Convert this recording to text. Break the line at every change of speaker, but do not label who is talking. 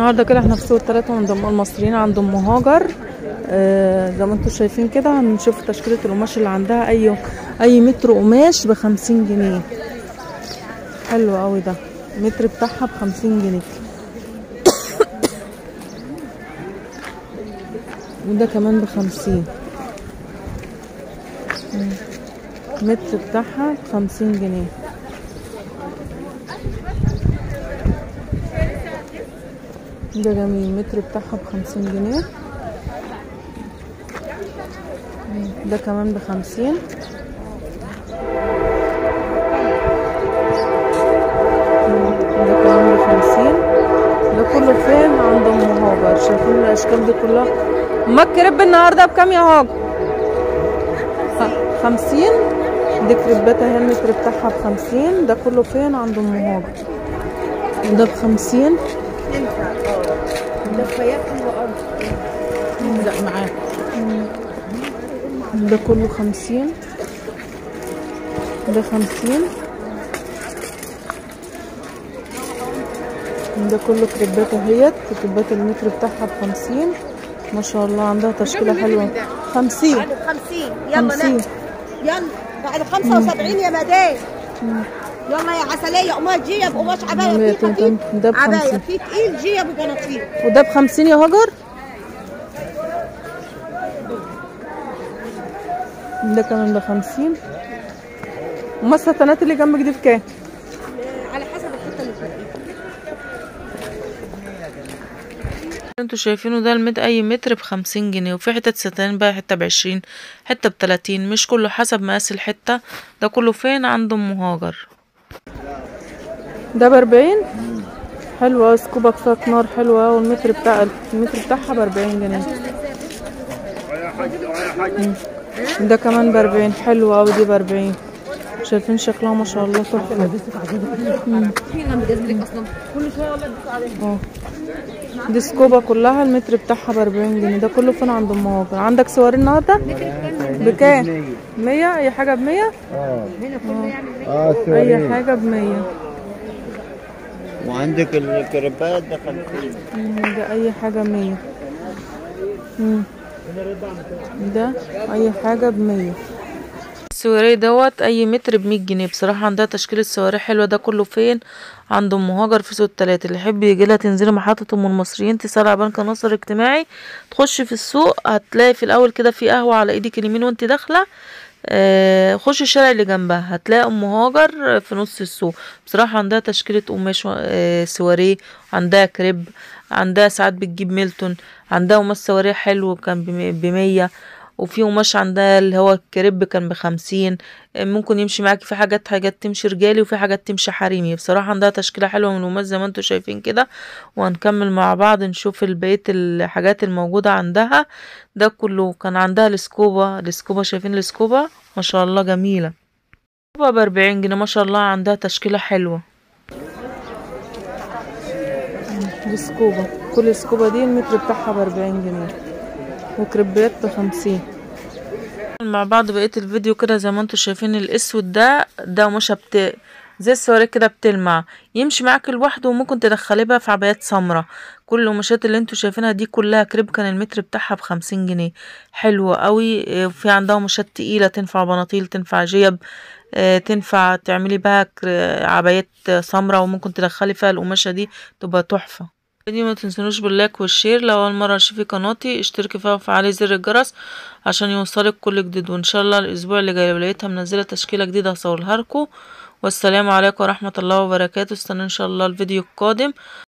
النهارده كده احنا في سوق التلاتة عند ام المصريين عند ام هاجر آه زي ما انتم شايفين كده هنشوف تشكيلة القماش اللي عندها اي اي متر قماش بخمسين جنيه حلو قوي ده المتر بتاعها بخمسين جنيه وده كمان بخمسين مم. المتر بتاعها بخمسين جنيه ده جميل المتر بتاعها بخمسين جنيه مم. ده كمان بخمسين مم. ده كمان بخمسين ده كله فين عند ام هاجر شايفين الاشكال دي كلها امك كريب النهارده بكام يا هاجر خ- خمسين دي كريبات اهي المتر بتاعها بخمسين ده كله فين عند ام هاجر ده بخمسين
ده خيال حلو قوي لا معاه
ده كله خمسين ده خمسين ده كله كريبات اهيت كريبات المتر بتاعها بخمسين ما شاء الله عندها تشكيلة حلوة خمسين
بعد 50 يلا
خمسين
نام يلا بعد 75 يا مدام يلا يا عسلية قماش جيب قماش عباية
مية
في خفيف
تمام. ده بخمسين.
عباية في تقيل جيب وجناطيل
وده بخمسين يا هاجر ده كمان بخمسين أما الستانات اللي جنبك دي بكام؟
على حسب الحتة اللي فوق
انتوا شايفينه ده المت اي متر بخمسين جنيه وفي حتة ستان بقى حتة بعشرين حتة بتلاتين مش كله حسب مقاس الحتة ده كله فين عند ام هاجر ده باربعين حلوة سكوبة كفاك نار حلوة والمتر بتاع المتر بتاعها باربعين جنيه مم. ده كمان باربعين حلوة اوي دي باربعين شايفين شكلها ما شاء الله تحفة مم. اه دي سكوبة كلها المتر بتاعها بأربعين جنيه ده كله فين عند ام هاجر عندك سواري النهارده بكام مية اي حاجة بمية
اه
اي
سوري
حاجة بمية
وعندك الكريبات ده 50
مم، ده اي حاجة مية مم. ده اي حاجة بمية السواري دوت اي متر بمية جنيه بصراحة عندها تشكيلة سواري حلوة ده كله فين عند ام هاجر في سوق التلاتة اللي يحب يجيلها تنزلي محطة ام المصريين تسأل على بنك ناصر اجتماعي تخش في السوق هتلاقي في الاول كده في قهوة على ايدك اليمين وانت داخلة آه، خش الشارع اللي جنبها هتلاقي ام هاجر في نص السوق بصراحة عندها تشكيلة قماش آه، سواريه عندها كريب عندها ساعات بتجيب ميلتون عندها قماش سواريه حلو كان بم- بمية وفي قماش عندها اللي هو الكريب كان بخمسين آه، ممكن يمشي معاكي في حاجات حاجات تمشي رجالي وفي حاجات تمشي حريمي بصراحة عندها تشكيلة حلوة من القماش زي ما انتوا شايفين كده وهنكمل مع بعض نشوف البقية الحاجات الموجودة عندها ده كله كان عندها السكوبا السكوبا شايفين السكوبا ما شاء الله جميلة سكوبا بأربعين جنيه ما شاء الله عندها تشكيلة حلوة دي سكوبا كل سكوبا دي المتر بتاعها بأربعين جنيه وكريبات بخمسين مع بعض بقية الفيديو كده زي ما انتوا شايفين الاسود ده ده قماشة بت زي السواري كده بتلمع يمشي معاك لوحده وممكن تدخليه بقى في عبايات سمرة كل القماشات اللي انتوا شايفينها دي كلها كريب كان المتر بتاعها بخمسين جنيه حلوة قوي اه، في عندها قماشات تقيلة تنفع بناطيل تنفع جيب اه، تنفع تعملي بها كر- عبايات سمرة وممكن تدخلي فيها القماشة دي تبقى تحفة دي ما تنسونوش باللايك والشير لو اول مره تشوفي قناتي اشتركي فيها وفعلي زر الجرس عشان يوصلك كل جديد وان شاء الله الاسبوع اللي جاي لو لقيتها منزله تشكيله جديده هصورها لكم والسلام عليكم ورحمه الله وبركاته استنوا ان شاء الله الفيديو القادم